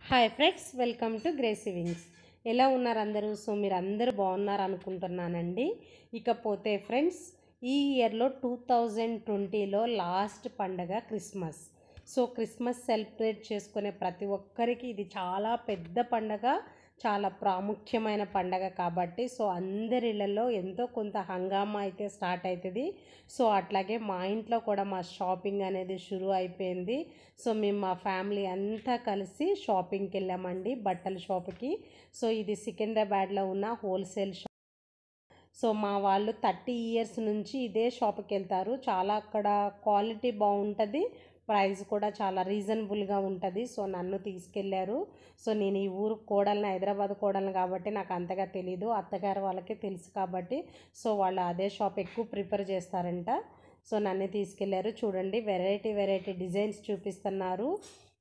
hi friends welcome to Gracy Wings ఎలా ఉన్నారు అందరూ సో మీరు అందరూ బాగున్నారు అనుకుంటున్నానండి ఇకపోతే ఫ్రెండ్స్ ఈ ఇయర్లో టూ థౌజండ్ ట్వంటీలో లాస్ట్ పండగ క్రిస్మస్ సో క్రిస్మస్ సెలబ్రేట్ చేసుకునే ప్రతి ఒక్కరికి ఇది చాలా పెద్ద పండగ చాలా ప్రాముఖ్యమైన పండగ కాబట్టి సో అందరి ఇళ్ళల్లో ఎంతో కొంత హంగామా అయితే స్టార్ట్ అవుతుంది సో అట్లాగే మా ఇంట్లో కూడా మా షాపింగ్ అనేది షురూ అయిపోయింది సో మేము మా ఫ్యామిలీ అంతా కలిసి షాపింగ్కి వెళ్ళామండి బట్టల షాప్కి సో ఇది సికింద్రాబాద్లో ఉన్న హోల్సేల్ షాప్ సో మా వాళ్ళు థర్టీ ఇయర్స్ నుంచి ఇదే షాప్కి వెళ్తారు చాలా అక్కడ క్వాలిటీ బాగుంటుంది ప్రైస్ కూడా చాలా రీజనబుల్గా ఉంటుంది సో నన్ను తీసుకెళ్ళారు సో నేను ఈ ఊరు కోడల్ని హైదరాబాద్ కోడల్ని కాబట్టి నాకు అంతగా తెలీదు అత్తగారు వాళ్ళకి తెలుసు కాబట్టి సో వాళ్ళు అదే షాప్ ఎక్కువ ప్రిఫర్ చేస్తారంట సో నన్ను తీసుకెళ్ళారు చూడండి వెరైటీ వెరైటీ డిజైన్స్ చూపిస్తున్నారు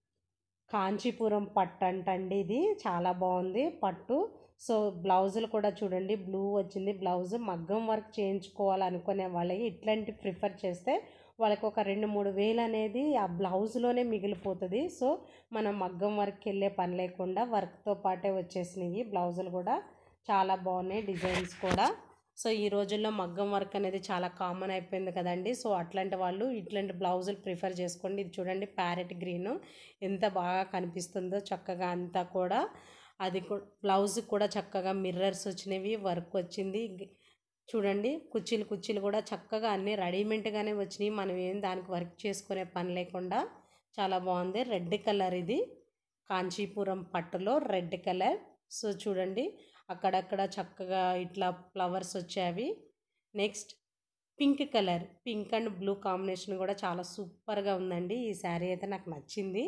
కాంచీపురం పట్టు అంటండి ఇది చాలా బాగుంది పట్టు సో బ్లౌజులు కూడా చూడండి బ్లూ వచ్చింది బ్లౌజ్ మగ్గం వర్క్ చేయించుకోవాలనుకునే వాళ్ళకి ఇట్లాంటి ప్రిఫర్ చేస్తే వాళ్ళకి ఒక రెండు మూడు వేలు అనేది ఆ బ్లౌజ్లోనే మిగిలిపోతుంది సో మనం మగ్గం వర్క్కి వెళ్ళే పని లేకుండా వర్క్తో పాటే వచ్చేసినాయి బ్లౌజులు కూడా చాలా బాగున్నాయి డిజైన్స్ కూడా సో ఈ రోజుల్లో మగ్గం వర్క్ అనేది చాలా కామన్ అయిపోయింది కదండి సో అట్లాంటి వాళ్ళు ఇట్లాంటి బ్లౌజులు ప్రిఫర్ చేసుకోండి ఇది చూడండి ప్యారెట్ గ్రీన్ ఎంత బాగా కనిపిస్తుందో చక్కగా అంతా కూడా అది బ్లౌజ్ కూడా చక్కగా మిర్రర్స్ వచ్చినవి వర్క్ వచ్చింది చూడండి కుర్చీలు కుర్చీలు కూడా చక్కగా అన్నీ రెడీమేడ్గానే వచ్చినాయి మనం ఏం దానికి వర్క్ చేసుకునే పని లేకుండా చాలా బాగుంది రెడ్ కలర్ ఇది కాంచీపురం పట్టులో రెడ్ కలర్ సో చూడండి అక్కడక్కడ చక్కగా ఇట్లా ఫ్లవర్స్ వచ్చేవి next pink colour pink and blue combination కూడా చాలా సూపర్గా ఉందండి ఈ శారీ అయితే నాకు నచ్చింది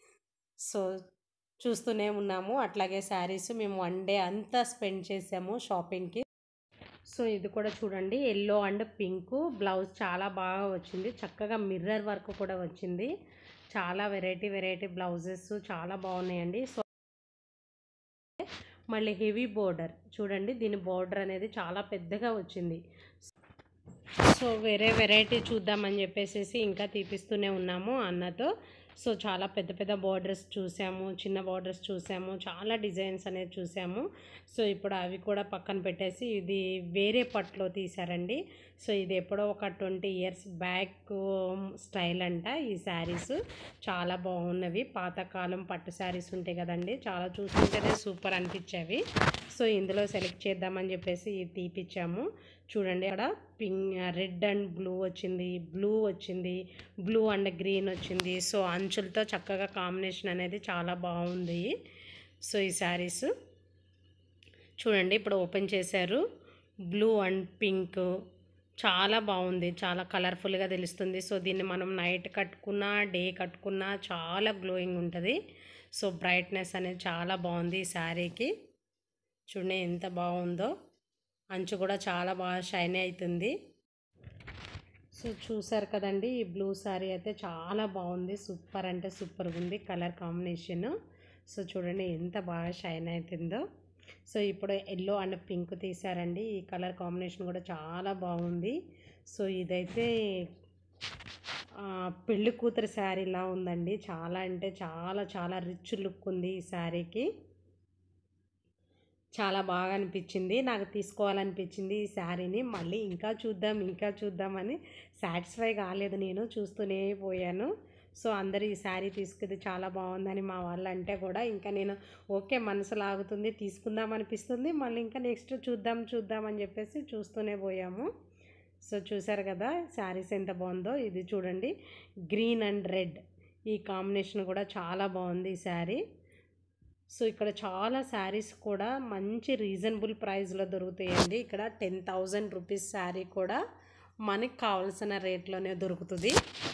సో చూస్తూనే ఉన్నాము అట్లాగే శారీస్ మేము వన్ డే అంతా స్పెండ్ చేసాము షాపింగ్కి సో ఇది కూడా చూడండి ఎల్లో అండ్ పింక్ బ్లౌజ్ చాలా బాగా వచ్చింది చక్కగా మిర్రర్ వర్క్ కూడా వచ్చింది చాలా వెరైటీ వెరైటీ బ్లౌజెస్ చాలా బాగున్నాయండి సో మళ్ళీ హెవీ బోర్డర్ చూడండి దీని బోర్డర్ అనేది చాలా పెద్దగా వచ్చింది సో వేరే వెరైటీ చూద్దామని చెప్పేసి ఇంకా తీపిస్తూనే ఉన్నాము అన్నతో సో చాలా పెద్ద పెద్ద బార్డర్స్ చూసాము చిన్న బార్డర్స్ చూసాము చాలా డిజైన్స్ అనేది చూసాము సో ఇప్పుడు అవి కూడా పక్కన పెట్టేసి ఇది వేరే పట్టులో తీసారండి సో ఇది ఎప్పుడో ఒక ట్వంటీ ఇయర్స్ బ్యాక్ స్టైల్ అంట ఈ శారీస్ చాలా బాగున్నవి పాతకాలం పట్టు శారీస్ ఉంటాయి కదండి చాలా చూస్తుంటేనే సూపర్ అనిపించేవి సో ఇందులో సెలెక్ట్ చేద్దామని చెప్పేసి ఇది తీపిచ్చాము చూడండి అక్కడ పింక్ రెడ్ అండ్ బ్లూ వచ్చింది బ్లూ వచ్చింది బ్లూ అండ్ గ్రీన్ వచ్చింది సో అంచులతో చక్కగా కాంబినేషన్ అనేది చాలా బాగుంది సో ఈ శారీస్ చూడండి ఇప్పుడు ఓపెన్ చేశారు బ్లూ అండ్ పింక్ చాలా బాగుంది చాలా కలర్ఫుల్గా తెలుస్తుంది సో దీన్ని మనం నైట్ కట్టుకున్నా డే కట్టుకున్నా చాలా గ్లోయింగ్ ఉంటుంది సో బ్రైట్నెస్ అనేది చాలా బాగుంది ఈ శారీకి చూడండి ఎంత బాగుందో అంచు కూడా చాలా బాగా షైనీ అవుతుంది సో చూసారు కదండి ఈ బ్లూ శారీ అయితే చాలా బాగుంది సూపర్ అంటే సూపర్ ఉంది కలర్ కాంబినేషన్ సో చూడండి ఎంత బాగా షైన్ అవుతుందో సో ఇప్పుడు ఎల్లో అండ్ పింక్ తీసారండి ఈ కలర్ కాంబినేషన్ కూడా చాలా బాగుంది సో ఇదైతే పెళ్లి కూతురు శారీలా ఉందండి చాలా అంటే చాలా చాలా రిచ్ లుక్ ఉంది ఈ శారీకి చాలా బాగా అనిపించింది నాకు తీసుకోవాలనిపించింది ఈ శారీని మళ్ళీ ఇంకా చూద్దాం ఇంకా చూద్దామని సాటిస్ఫై కాలేదు నేను చూస్తూనే పోయాను సో అందరూ ఈ శారీ తీసుకుంది చాలా బాగుందని మా వాళ్ళు అంటే కూడా ఇంకా నేను ఓకే మనసు లాగుతుంది తీసుకుందాం అనిపిస్తుంది మళ్ళీ ఇంకా నెక్స్ట్ చూద్దాం చూద్దాం అని చెప్పేసి చూస్తూనే పోయాము సో చూసారు కదా శారీస్ ఎంత బాగుందో ఇది చూడండి గ్రీన్ అండ్ రెడ్ ఈ కాంబినేషన్ కూడా చాలా బాగుంది ఈ శారీ సో ఇక్కడ చాలా శారీస్ కూడా మంచి రీజనబుల్ ప్రైస్లో దొరుకుతాయండి ఇక్కడ టెన్ థౌజండ్ రూపీస్ శారీ కూడా మనకి కావాల్సిన రేట్లోనే దొరుకుతుంది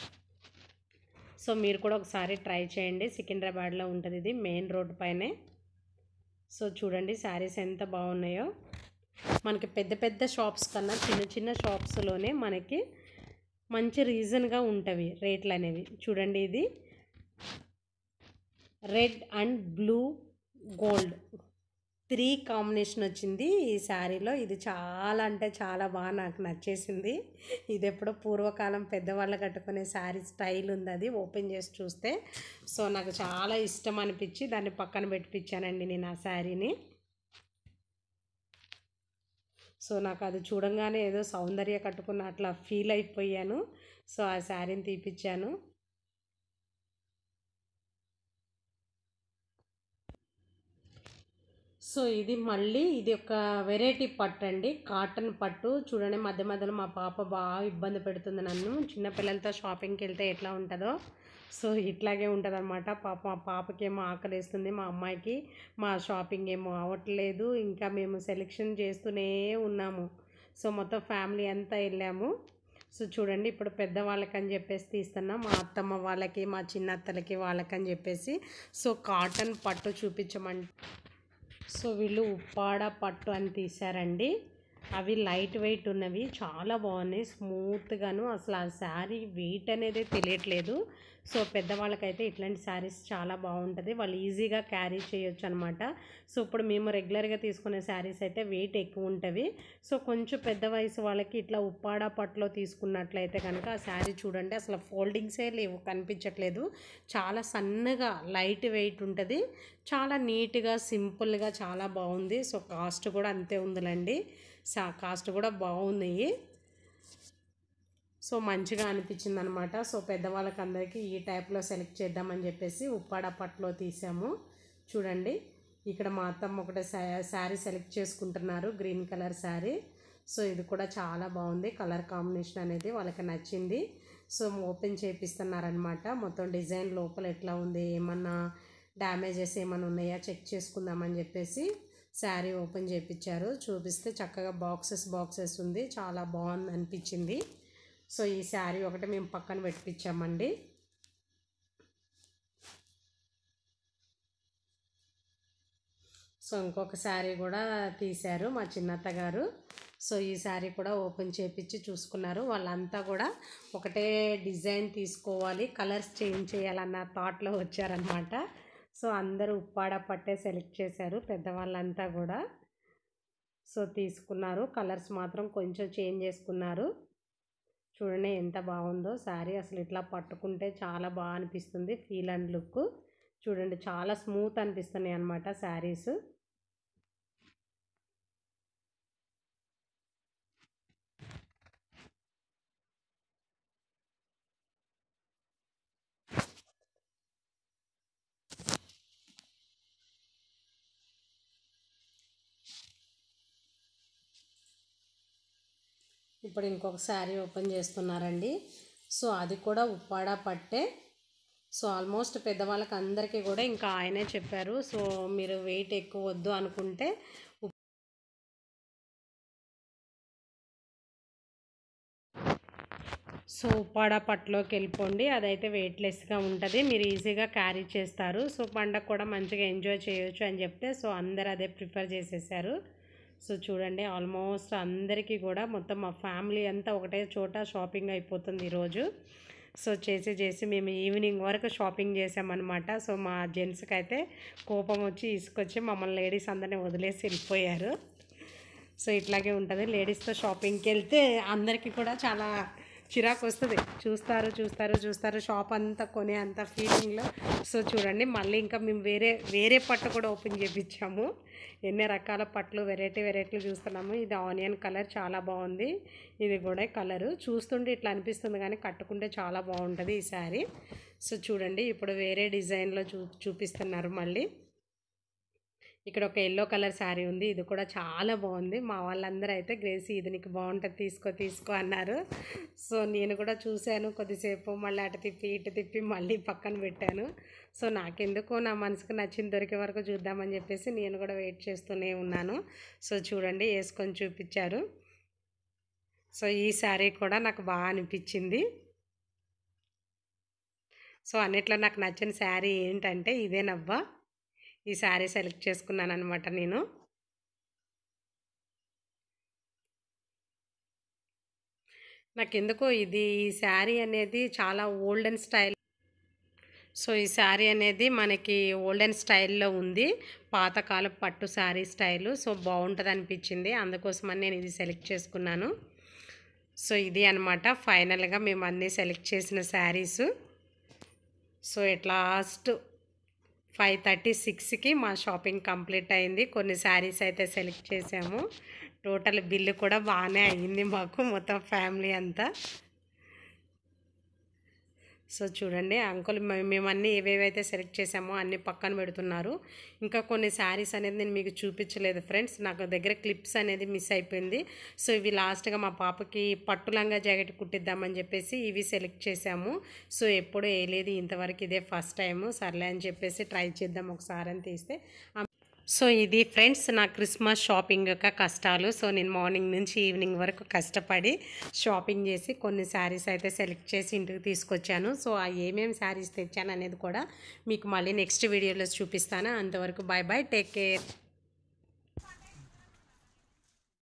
సో మీరు కూడా ఒకసారి ట్రై చేయండి సికింద్రాబాద్లో ఉంటుంది ఇది మెయిన్ రోడ్ పైనే సో చూడండి శారీస్ ఎంత బాగున్నాయో మనకి పెద్ద పెద్ద షాప్స్ కన్నా చిన్న చిన్న షాప్స్లోనే మనకి మంచి రీజన్గా ఉంటవి రేట్లు అనేవి చూడండి ఇది red and blue gold three combination వచ్చింది ఈ శారీలో ఇది చాలా అంటే చాలా బాగా నాకు నచ్చేసింది ఇది ఎప్పుడో పూర్వకాలం పెద్దవాళ్ళు కట్టుకునే శారీ స్టైల్ ఉంది అది ఓపెన్ చేసి చూస్తే సో నాకు చాలా ఇష్టం అనిపించి దాన్ని పక్కన పెట్టిపించానండి నేను ఆ శారీని సో నాకు అది చూడంగానే ఏదో సౌందర్య కట్టుకున్న అట్లా ఫీల్ అయిపోయాను సో ఆ శారీని తీపిచ్చాను సో ఇది మళ్ళీ ఇది ఒక వెరైటీ పట్టు అండి కాటన్ పట్టు చూడండి మధ్య మధ్యలో మా పాప బాగా ఇబ్బంది పెడుతుంది నన్ను చిన్నపిల్లలతో షాపింగ్కి వెళ్తే ఎట్లా ఉంటుందో సో ఇట్లాగే ఉంటుంది అనమాట పాప మా పాపకి ఏమో ఆకలిస్తుంది మా అమ్మాయికి మా షాపింగ్ ఏమో అవ్వట్లేదు ఇంకా మేము సెలెక్షన్ చేస్తూనే ఉన్నాము సో మొత్తం ఫ్యామిలీ అంతా వెళ్ళాము సో చూడండి ఇప్పుడు పెద్దవాళ్ళకని చెప్పేసి తీస్తున్నాం మా అత్తమ్మ వాళ్ళకి మా చిన్నత్తలకి వాళ్ళకని చెప్పేసి సో కాటన్ పట్టు చూపించమంటే సో వీళ్ళు ఉప్పాడ పట్టు అని తీశారండి అవి లైట్ వెయిట్ ఉన్నవి చాలా బాగున్నాయి స్మూత్గాను అసలు ఆ శారీ వెయిట్ అనేది తెలియట్లేదు సో పెద్దవాళ్ళకైతే ఇట్లాంటి శారీస్ చాలా బాగుంటుంది వాళ్ళు ఈజీగా క్యారీ చేయొచ్చు అనమాట సో ఇప్పుడు మేము రెగ్యులర్గా తీసుకునే శారీస్ అయితే వెయిట్ ఎక్కువ ఉంటుంది సో కొంచెం పెద్ద వయసు వాళ్ళకి ఇట్లా ఉప్పాడ పట్టులో తీసుకున్నట్లయితే కనుక ఆ శారీ చూడండి అసలు ఫోల్డింగ్సే లేవు కనిపించట్లేదు చాలా సన్నగా లైట్ వెయిట్ ఉంటుంది చాలా నీట్గా సింపుల్గా చాలా బాగుంది సో కాస్ట్ కూడా అంతే ఉందిలేండి సా కాస్ట్ కూడా బాగున్నాయి సో మంచిగా అనిపించింది అనమాట సో పెద్దవాళ్ళకి అందరికీ ఈ టైప్లో సెలెక్ట్ చేద్దామని చెప్పేసి ఉప్పాడ పట్టులో తీసాము చూడండి ఇక్కడ మా అత్తమ్మ ఒకటే శారీ సెలెక్ట్ చేసుకుంటున్నారు గ్రీన్ కలర్ శారీ సో ఇది కూడా చాలా బాగుంది కలర్ కాంబినేషన్ అనేది వాళ్ళకి నచ్చింది సో ఓపెన్ చేపిస్తున్నారనమాట మొత్తం డిజైన్ లోపల ఎట్లా ఉంది ఏమన్నా డ్యామేజెస్ ఏమైనా ఉన్నాయా చెక్ చేసుకుందామని చెప్పేసి శారీ ఓపెన్ చేయించారు చూపిస్తే చక్కగా బాక్సెస్ బాక్సెస్ ఉంది చాలా బాగుంది అనిపించింది సో ఈ శారీ ఒకటి మేము పక్కన పెట్టించామండి సో ఇంకొక శారీ కూడా తీశారు మా చిన్నత్త గారు సో ఈ శారీ కూడా ఓపెన్ చేపించి చూసుకున్నారు వాళ్ళంతా కూడా ఒకటే డిజైన్ తీసుకోవాలి కలర్స్ చేంజ్ చేయాలన్న థాట్లో వచ్చారనమాట సో అందరూ ఉప్పాడ పట్టే సెలెక్ట్ చేశారు పెద్దవాళ్ళంతా కూడా సో తీసుకున్నారు కలర్స్ మాత్రం కొంచెం చేంజ్ చేసుకున్నారు చూడండి ఎంత బాగుందో శారీ అసలు ఇట్లా పట్టుకుంటే చాలా బాగా అనిపిస్తుంది ఫీల్ అండ్ లుక్ చూడండి చాలా స్మూత్ అనిపిస్తున్నాయి అన్నమాట శారీస్ ఇప్పుడు ఇంకొక శారీ ఓపెన్ చేస్తున్నారండి సో అది కూడా ఉప్పాడ పట్టే సో ఆల్మోస్ట్ పెద్దవాళ్ళకి అందరికీ కూడా ఇంకా ఆయనే చెప్పారు సో మీరు వెయిట్ ఎక్కువ వద్దు అనుకుంటే ఉప్- సో ఉప్పాడ పట్టులోకి వెళ్ళిపోండి అదైతే వెయిట్లెస్గా ఉంటుంది మీరు ఈజీగా క్యారీ చేస్తారు సో పండగ కూడా మంచిగా ఎంజాయ్ చేయొచ్చు అని చెప్తే సో అందరు అదే ప్రిఫర్ చేసేసారు సో చూడండి ఆల్మోస్ట్ అందరికీ కూడా మొత్తం మా ఫ్యామిలీ అంతా ఒకటే చోట షాపింగ్ అయిపోతుంది ఈరోజు సో చేసి చేసి మేము ఈవినింగ్ వరకు షాపింగ్ చేసామన్నమాట సో మా జెంట్స్కి అయితే కోపం వచ్చి ఇసుకొచ్చి మమ్మల్ని లేడీస్ అందరినీ వదిలేసి వెళ్ళిపోయారు సో ఇట్లాగే ఉంటుంది లేడీస్తో షాపింగ్కి వెళ్తే అందరికీ కూడా చాలా చిరాకు వస్తుంది చూస్తారు చూస్తారు చూస్తారు షాప్ అంతా కొనే అంత ఫీలింగ్లో సో చూడండి మళ్ళీ ఇంకా మేము వేరే వేరే పట్టు కూడా ఓపెన్ చేయించాము ఎన్ని రకాల పట్లు వెరైటీ వెరైటీలు చూస్తున్నాము ఇది ఆనియన్ కలర్ చాలా బాగుంది ఇది కూడా కలరు చూస్తుంటే ఇట్లా అనిపిస్తుంది కానీ కట్టుకుంటే చాలా బాగుంటుంది ఈ శారీ సో చూడండి ఇప్పుడు వేరే డిజైన్లో చూ చూపిస్తున్నారు మళ్ళీ ఇక్కడ ఒక ఎల్లో కలర్ శారీ ఉంది ఇది కూడా చాలా బాగుంది మా వాళ్ళందరూ అయితే గ్రేసీ ఇది నీకు బాగుంటుంది తీసుకో తీసుకో అన్నారు సో నేను కూడా చూశాను కొద్దిసేపు మళ్ళీ అటు తిప్పి ఇటు తిప్పి మళ్ళీ పక్కన పెట్టాను సో నాకెందుకో నా మనసుకు నచ్చింది దొరికే వరకు చూద్దామని చెప్పేసి నేను కూడా వెయిట్ చేస్తూనే ఉన్నాను సో చూడండి వేసుకొని చూపించారు సో ఈ శారీ కూడా నాకు బాగా అనిపించింది సో అన్నిట్లో నాకు నచ్చిన శారీ ఏంటంటే ఇదేనవ్వా ఈ శారీ సెలెక్ట్ చేసుకున్నాను అనమాట నేను నాకు ఎందుకో ఇది ఈ శారీ అనేది చాలా ఓల్డెన్ స్టైల్ సో ఈ శారీ అనేది మనకి ఓల్డెన్ స్టైల్లో ఉంది పాతకాలం పట్టు శారీ స్టైలు సో బాగుంటుంది అనిపించింది అందుకోసమని నేను ఇది సెలెక్ట్ చేసుకున్నాను సో ఇది అనమాట ఫైనల్గా మేము అన్నీ సెలెక్ట్ చేసిన saris so at last five thirty సిక్స్కి మా షాపింగ్ కంప్లీట్ అయింది కొన్ని శారీస్ అయితే సెలెక్ట్ చేసాము టోటల్ బిల్లు కూడా బాగానే అయ్యింది మాకు మొత్తం ఫ్యామిలీ అంతా సో చూడండి అంకుల్ మే- మేము అన్నీ ఏవేవైతే సెలెక్ట్ చేసామో అన్నీ పక్కన పెడుతున్నారు ఇంకా కొన్ని శారీస్ అనేది నేను మీకు చూపించలేదు ఫ్రెండ్స్ నాకు దగ్గర క్లిప్స్ అనేది మిస్ అయిపోయింది సో ఇవి లాస్ట్గా మా పాపకి పట్టు లంగా జాకెట్ కుట్టిద్దామని చెప్పేసి ఇవి సెలెక్ట్ చేసాము సో ఎప్పుడు వేయలేదు ఇంతవరకు ఇదే ఫస్ట్ టైము సర్లే అని చెప్పేసి ట్రై చేద్దాం ఒకసారి అని తీస్తే ఆ- సో ఇది ఫ్రెండ్స్ నా క్రిస్మస్ షాపింగ్ యొక్క కష్టాలు సో నేను మార్నింగ్ నుంచి ఈవినింగ్ వరకు కష్టపడి షాపింగ్ చేసి కొన్ని శారీస్ అయితే సెలెక్ట్ చేసి ఇంటికి తీసుకొచ్చాను సో ఆ ఏమేమి శారీస్ తెచ్చాను అనేది కూడా మీకు మళ్ళీ నెక్స్ట్ వీడియోలో చూపిస్తాను అంతవరకు బాయ్ బాయ్ టేక్ కేర్